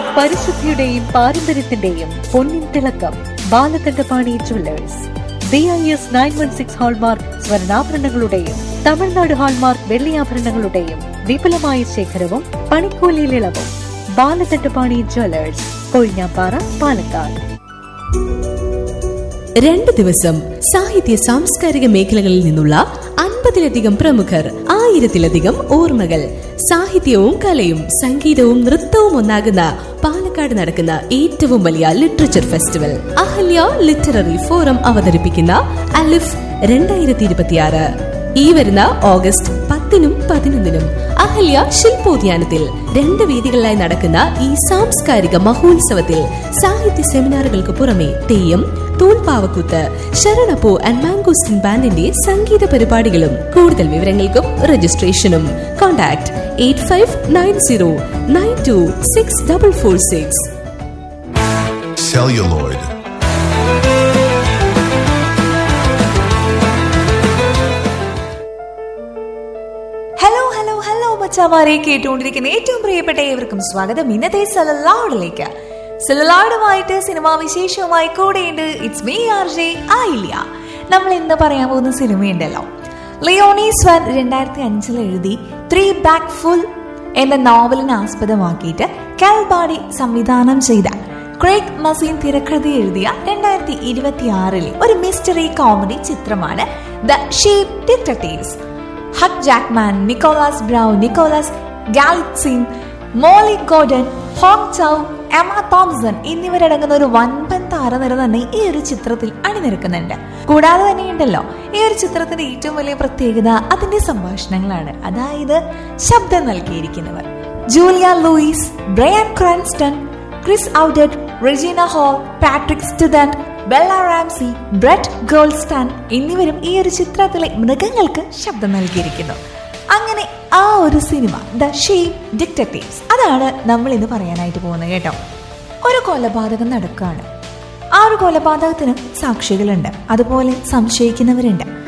പരിശുദ്ധിയുടെയും പാരമ്പര്യത്തിന്റെയും പൊന്നിൻ തിളക്കം Balakandapani jewellers B I S nine one six hallmark സ്വർണ്ണാഭരണങ്ങളുടെയും തമിഴ്നാട് ഹാൾമാർക്ക് വെള്ളിയാഭരണങ്ങളുടെയും വിപുലമായ ശേഖരവും പണിക്കൂലിയിൽ ഇളവും ബാലകണ്ഠപാണി ജുവല്ലേഴ്സ് കൊഴിഞ്ഞാപ്പാറ പാലക്കാട് രണ്ട് ദിവസം സാഹിത്യ സാംസ്കാരിക മേഖലകളിൽ നിന്നുള്ള അൻപതിലധികം പ്രമുഖർ ആയിരത്തിലധികം ഓർമ്മകൾ സാഹിത്യവും കലയും സംഗീതവും നൃത്തവും ഒന്നാകുന്ന പാലക്കാട് നടക്കുന്ന ഏറ്റവും വലിയ literature festival Ahalya literary forum അവതരിപ്പിക്കുന്ന അലിഫ് രണ്ടായിരത്തി ഇരുപത്തിയാറ് ഈ വരുന്ന ഓഗസ്റ്റ് പത്തിനും പതിനൊന്നിനും അഹല്യ ശില്പോദ്യാനത്തിൽ രണ്ട് വേദികളിലായി നടക്കുന്ന ഈ സാംസ്കാരിക മഹോത്സവത്തിൽ സാഹിത്യ സെമിനാറുകൾക്ക് പുറമെ തെയ്യം തൂൺപാവക്കൂത്ത് ശരണപ്പൂ ആൻഡ് മാംഗോസ്റ്റിൻ ബാൻഡിന്റെ സംഗീത പരിപാടികളും കൂടുതൽ വിവരങ്ങൾക്കും രജിസ്ട്രേഷനും contact eight five nine zero nine two six double four six celluloid, hello hello hello മച്ചാമാരെ കേട്ടുകൊണ്ടിരിക്കുന്ന ഏറ്റവും പ്രിയപ്പെട്ട ഏവർക്കും സ്വാഗതം ഇന്നത്തെ സെലലാഡിലേക്ക് സെലലാഡുമായിട്ട് സിനിമാ വിശേഷവുമായി കൂടെയുണ്ട് ഇറ്റ്സ് മീ ആർ ജെ ആയില്ല നമ്മൾ ഇന്ന് പറയാൻ പോകുന്ന സിനിമയുണ്ടല്ലോ ലിയോണി സ്വൻ രണ്ടായിരത്തി അഞ്ചിൽ എഴുതി ത്രീ ബാക്ക് ഫുൾ എന്ന നോവലിനെ ആസ്പദമാക്കിയിട്ട് കാൽബാഡി സംവിധാനം ചെയ്ത ക്രേഗ് മസീൻ തിരക്കഥ എഴുതിയ രണ്ടായിരത്തി ഇരുപത്തി ആറിലെ ഒരു മിസ്റ്ററി കോമഡി ചിത്രമാണ് the sheep detectives Hugh Jackman Nicholas Braun Nicholas Galitzine Molly Gordon Hong Chau Emma Thompson എന്നിവരടങ്ങുന്ന ഒരു വൻപൻ താരനിര തന്നെ ഈ ഒരു ചിത്രത്തിൽ അണിനിരക്കുന്നുണ്ട് കൂടാതെ തന്നെയുണ്ടല്ലോ ഈ ഒരു ചിത്രത്തിന്റെ ഏറ്റവും വലിയ പ്രത്യേകത അതിന്റെ സംഭാഷണങ്ങളാണ് അതായത് ശബ്ദം നൽകിയിരിക്കുന്നവർ Julia Louis Bryan Cranston Chris O'Dowd Regina Hall Patrick Stewart Bella Ramsey Brett Goldstein എന്നിവരും ഈ ഒരു ചിത്രത്തിലെ മൃഗങ്ങൾക്ക് ശബ്ദം നൽകിയിരിക്കുന്നു അങ്ങനെ ആ ഒരു സിനിമ ദ ഷീപ്പ് ഡിറ്റക്ടീവ്സ് അതാണ് നമ്മൾ ഇന്ന് പറയാനായിട്ട് പോകുന്നത് കേട്ടോ ഒരു കൊലപാതകം നടക്കുകയാണ് ആ ഒരു കൊലപാതകത്തിന് സാക്ഷികളുണ്ട് അതുപോലെ സംശയിക്കുന്നവരുണ്ട്